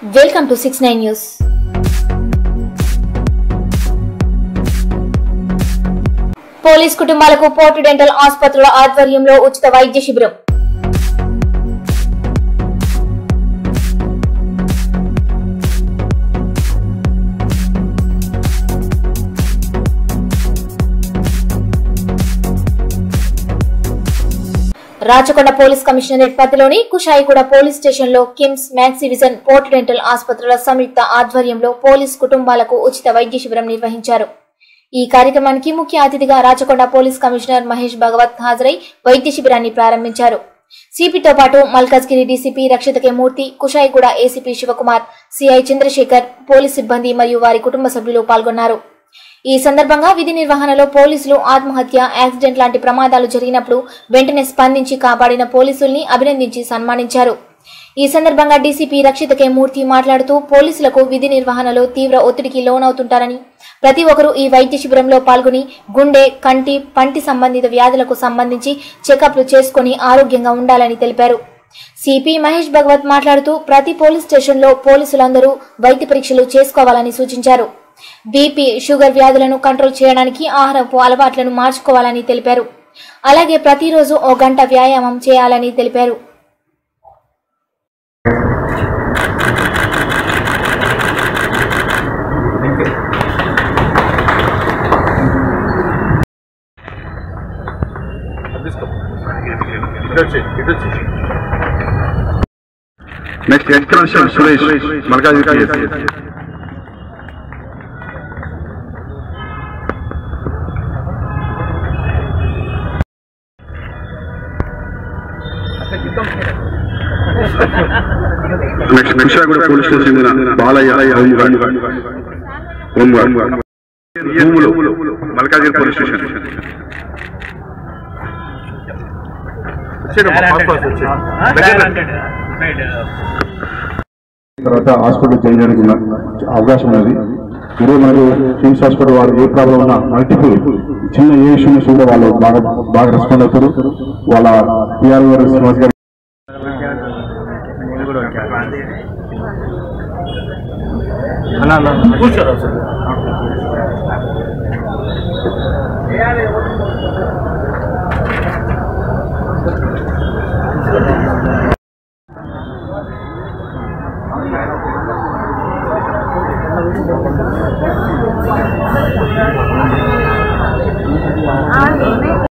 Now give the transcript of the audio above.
welcome to six nine news police కుటుంబాలకు port dental ఆసుపత్రుల ఆధ్వర్యంలో ఉచిత వైద్య శిబిరం రాచకొండ పోలీస్ కమిషనరేట్ పరిధిలోని కుషాయిగూడ పోలీస్ స్టేషన్ లో కిమ్స్ మ్యాక్సివిజన్ పోర్ట్ డెంటల్ ఆసుపత్రుల సంయుక్త ఆధ్వర్యంలో పోలీస్ కుటుంబాలకు ఉచిత వైద్య శిబిరం నిర్వహించారు ఈ కార్యక్రమానికి ముఖ్య అతిథిగా రాచకొండ పోలీస్ కమిషనర్ మహేష్ భగవత్ హాజరై వైద్య శిబిరాన్ని ప్రారంభించారు సిపితో పాటు Malkajgiri DCP Rakshita K Murthy Kushaiguda ACP Shivakumar CI Chandrashekar police సిబ్బంది మరియు వారి కుటుంబ సభ్యులు పాల్గొన్నారు ఈ సందర్భంగా విధి నిర్వహణలో పోలీసులు ఆత్మహత్య యాక్సిడెంట్ లాంటి ప్రమాదాలు జరిగినప్పుడు వెంటనే స్పందించి కాపాడిన పోలీసుల్ని అభినందించి సన్మానించారు ఈ సందర్భంగా డీసీపీ రక్షిత కే మూర్తి మాట్లాడుతూ పోలీసులకు విధి నిర్వహణలో తీవ్ర ఒత్తిడికి లోనవుతుంటారని ప్రతి ఒక్కరూ ఈ వైద్య శిబిరంలో పాల్గొని గుండె కంటి పంటి సంబంధిత వ్యాధులకు సంబంధించి చెకప్లు చేసుకుని ఆరోగ్యంగా ఉండాలని తెలిపారు సిపి మహేష్ భగవత్ మాట్లాడుతూ ప్రతి పోలీస్ స్టేషన్లో పోలీసులందరూ వైద్య పరీక్షలు చేసుకోవాలని సూచించారు బీపీ షుగర్ వ్యాధులను కంట్రోల్ చేయడానికి ఆహారపు అలవాట్లను మార్చుకోవాలని తెలిపారు అలాగే ప్రతిరోజు ఓ గంట వ్యాయామం చేయాలని తెలిపారు next head constable Suresh Malkajgiri PS next Kushaiguda police station చెందిన బాలయ్య హోంగార్డ్ హోంగార్డ్ భూములు మల్కాజ్గిరి పోలీస్ స్టేషన్ తర్వాత హాస్పిటల్ చేయడానికి ఉన్న అవకాశం ఉన్నది ఈరోజు మనకు కిమ్స్ హాస్పిటల్ వారు ఏ ప్రాబ్లం ఉన్నా మల్టిపుల్ చిన్న ఏ ఇష్యూ నుంచి కూడా వాళ్ళు బాగా బాగా రెస్పాండ్ అవుతారు వాళ్ళ పిఆర్ గారు శ్రీనివాస్ గారు కూర్చోరా సార్